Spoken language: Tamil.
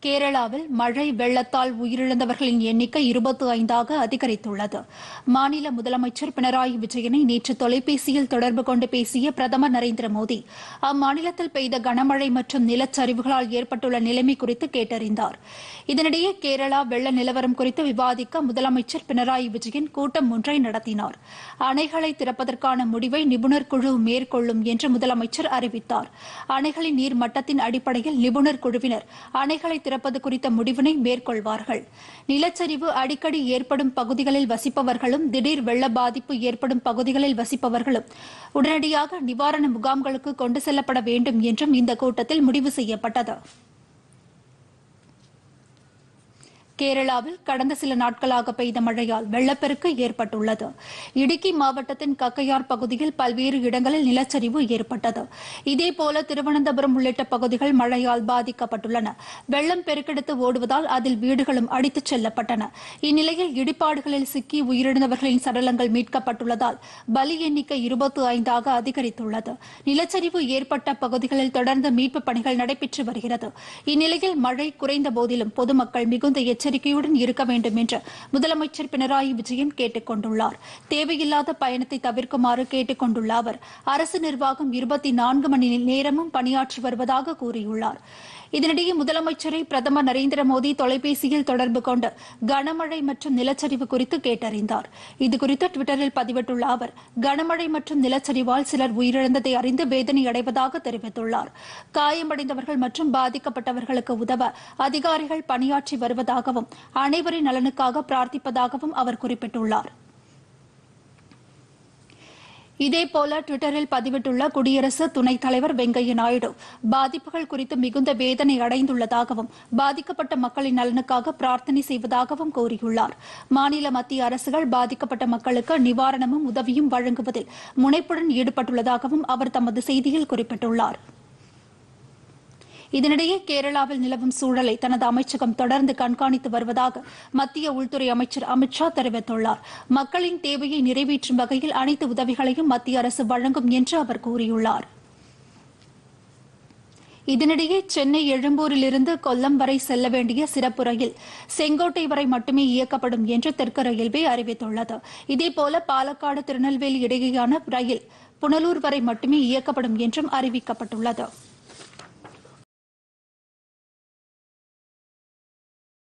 கேரளாவில் மழை வெள்ளத்தால் உயிரிழந்தவர்களின் எண்ணிக்கை இருபத்தி ஐந்தாக அதிகரித்துள்ளது மாநில முதலமைச்சர் பினராயி விஜயனை நேற்று தொலைபேசியில் தொடர்பு கொண்டு பேசிய பிரதமர் நரேந்திர மோடி அம்மாநிலத்தில் பெய்த கனமழை மற்றும் நிலச்சரிவுகளால் ஏற்பட்டுள்ள நிலைமை குறித்து கேட்டறிந்தார் இதனிடையே கேரளா வெள்ள நிலவரம் குறித்து விவாதிக்க முதலமைச்சர் பினராயி விஜயன் கூட்டம் ஒன்றை நடத்தினார் அணைகளை திறப்பதற்கான முடிவை நிபுணர் குழு மேற்கொள்ளும் என்று முதலமைச்சர் அறிவித்தார் அணைகளின் நீர் மட்டத்தின் அடிப்படையில் நிபுணர் குழுவினர் அணைகளை திறப்பது குறித்த முடிவினை மேற்கொள்வார்கள் நிலச்சரிவு அடிக்கடி ஏற்படும் பகுதிகளில் வசிப்பவர்களும் திடீர் வெள்ள பாதிப்பு ஏற்படும் பகுதிகளில் வசிப்பவர்களும் உடனடியாக நிவாரண முகாம்களுக்கு கொண்டு செல்லப்பட வேண்டும் என்றும் இந்த கூட்டத்தில் முடிவு செய்யப்பட்டது கேரளாவில் கடந்த சில நாட்களாக பெய்த மழையால் வெள்ளப்பெருக்கு ஏற்பட்டுள்ளது இடுக்கி மாவட்டத்தின் கக்கையார் பகுதியில் பல்வேறு இடங்களில் நிலச்சரிவு ஏற்பட்டது இதேபோல திருவனந்தபுரம் உள்ளிட்ட பகுதிகள் மழையால் பாதிக்கப்பட்டுள்ளன வெள்ளம் பெருக்கெடுத்து ஓடுவதால் அதில் வீடுகளும் அடித்துச் செல்லப்பட்டன இந்நிலையில் இடிபாடுகளில் சிக்கி உயிரிழந்தவர்களின் சடலங்கள் மீட்கப்பட்டுள்ளதால் பலி எண்ணிக்கை இருபத்தி ஐந்தாக அதிகரித்துள்ளது நிலச்சரிவு ஏற்பட்ட பகுதிகளில் தொடர்ந்து மீட்புப் பணிகள் நடைபெற்று வருகிறது இந்நிலையில் மழை குறைந்த போதிலும் பொதுமக்கள் மிகுந்த எச்சரிக்கையுடன் இருக்க வேண்டும் என்று முதலமைச்சர் பினராயி விஜயன் கேட்டுக் கொண்டுள்ளார் தேவையில்லாத பயணத்தை தவிர்க்குமாறு கேட்டுக் கொண்டுள்ள அவர் அரசு நிர்வாகம் இருபத்தி நான்கு மணி நேரமும் பணியாற்றி வருவதாக கூறியுள்ளார் இதனிடையே முதலமைச்சரை பிரதமர் நரேந்திர மோடி தொலைபேசியில் தொடர்பு கொண்டு கனமழை மற்றும் நிலச்சரிவு குறித்து கேட்டறிந்தார் இதுகுறித்து டுவிட்டரில் பதிவிட்டுள்ள அவர் கனமழை மற்றும் நிலச்சரிவால் சிலர் உயிரிழந்ததை அறிந்து வேதனை அடைவதாக தெரிவித்துள்ளார் காயமடைந்தவர்கள் மற்றும் பாதிக்கப்பட்டவர்களுக்கு உதவ அதிகாரிகள் பணியாற்றி வருவதாகவும் அனைவரின் நலனுக்காக பிரார்த்திப்பதாகவும் அவர் குறிப்பிட்டுள்ளார் இதேபோல டுவிட்டரில் பதிவிட்டுள்ள குடியரசு துணைத் தலைவர் வெங்கையா நாயுடு பாதிப்புகள் குறித்து மிகுந்த வேதனை அடைந்துள்ளதாகவும் பாதிக்கப்பட்ட மக்களின் நலனுக்காக பிரார்த்தனை செய்வதாகவும் கூறியுள்ளார் மாநில மத்திய அரசுகள் பாதிக்கப்பட்ட மக்களுக்கு நிவாரணமும் உதவியும் வழங்குவதில் முனைப்புடன் ஈடுபட்டுள்ளதாகவும் அவர் தமது செய்தியில் குறிப்பிட்டுள்ளார் இதனிடையே கேரளாவில் நிலவும் சூழலை தனது அமைச்சகம் தொடர்ந்து கண்காணித்து வருவதாக மத்திய உள்துறை அமைச்சர் அமித் ஷா தெரிவித்துள்ளார் மக்களின் தேவையை நிறைவேற்றும் வகையில் அனைத்து உதவிகளையும் மத்திய அரசு வழங்கும் என்று அவர் கூறியுள்ளார் இதனிடையே சென்னை எழும்பூரிலிருந்து கொல்லம் வரை செல்ல வேண்டிய சிறப்பு ரயில் செங்கோட்டை வரை மட்டுமே இயக்கப்படும் என்று தெற்கு ரயில்வே அறிவித்துள்ளது இதேபோல பாலக்காடு திருநெல்வேலி இடையேயான ரயில் புனலூர் வரை மட்டுமே இயக்கப்படும் என்றும் அறிவிக்கப்பட்டுள்ளது